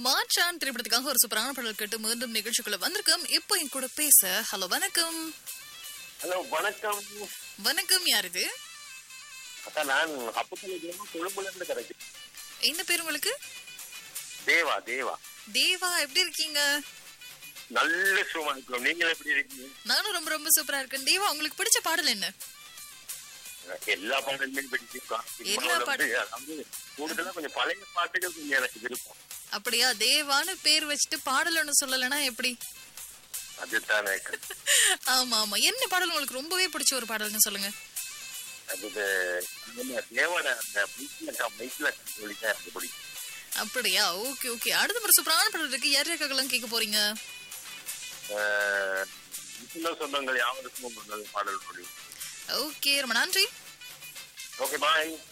மாற்றான் திரைப்படத்துக்காக ஒரு சூப்பரான பாடல் கேட்டு மீண்டும் நிகழ்ச்சிக்குள்ள வந்திருக்கோம் இப்போ என் கூட பேச ஹலோ வணக்கம் ஹலோ வணக்கம் வணக்கம் யார் இது அக்கா நான் அப்பத்துல கொழும்புல இருந்து கிடைக்கும் என்ன பேர் உங்களுக்கு தேவா தேவா தேவா எப்படி இருக்கீங்க நல்ல சுகமா இருக்கிறோம் நீங்க எப்படி இருக்கீங்க நானும் ரொம்ப ரொம்ப சூப்பரா இருக்கேன் தேவா உங்களுக்கு பிடிச்ச பாடல் என்ன எல்லா பாடலுமே பிடிச்சிருக்கோம் எல்லா பாட்டு- அதாவது கூடுதலா கொஞ்சம் பழைய பாட்டுகள் கொஞ்சம் எனக்கு விருப்பம் அப்படியா தேவான்னு பேர் வச்சுட்டு பாடல் ஒண்ணு சொல்லலைன்னா எப்படி அதுதானே ஆமா ஆமா என்ன பாடல் உங்களுக்கு ரொம்பவே பிடிச்ச ஒரு பாடல்னு சொல்லுங்க அது என்ன தேவோட அந்த மைக்ல மைக்ல சொல்லிதான் எனக்கு பிடிக்கும் அப்படியா ஓகே ஓகே அடுத்த ஒரு சூப்பரான பாடல் இருக்கு யார் யாருக்காகலாம் கேட்க போறீங்க ஆஹ், இன்னும் சொந்தங்கள் யாவருக்கும் ஒரு நல்ல பாடல் முடியும் ஓகே ரொம்ப நன்றி ஓகே பாய்